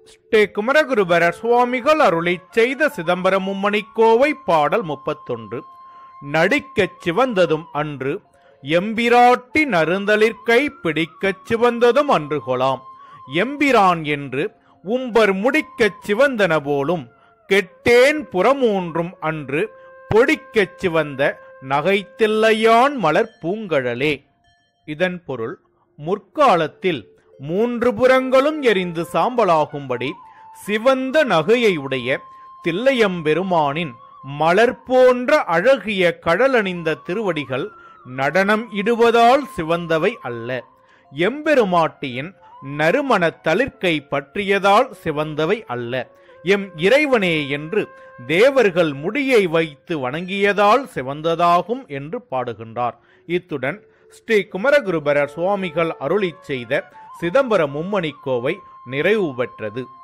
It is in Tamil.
ஸ்ரீ குமரகுருபரர் சுவாமிகள் அருளிச் செய்த சிதம்பரம் மும்மணி கோவை பாடல் முப்பத்தொன்று நடிக்கச் சிவந்ததும் அன்று எம்பிராட்டி நருந்தலிற்கை பிடிக்கச் சிவந்ததும் அன்று கொலாம் எம்பிரான் என்று உம்பர் முடிக்கச் சிவந்தன போலும் கெட்டேன் புறமூன்றும் அன்று பொடிக்கச் சிவந்த நகைத்தில்லையான் மலர் பூங்கழலே இதன் பொருள் முற்காலத்தில் மூன்று புறங்களும் எரிந்து சாம்பலாகும்படி சிவந்த நகையை உடைய தில்லையம்பெருமானின் மலர் போன்ற அழகிய கடலணிந்த திருவடிகள் நடனம் இடுவதால் சிவந்தவை அல்ல எம்பெருமாட்டியின் நறுமண தளிர்க்கை பற்றியதால் சிவந்தவை அல்ல எம் இறைவனே என்று தேவர்கள் முடியை வைத்து வணங்கியதால் சிவந்ததாகும் என்று பாடுகின்றார் இத்துடன் ஸ்ரீ குமரகுருபரர் சுவாமிகள் அருளிச் செய்த சிதம்பரம் மும்மணி கோவை நிறைவு பெற்றது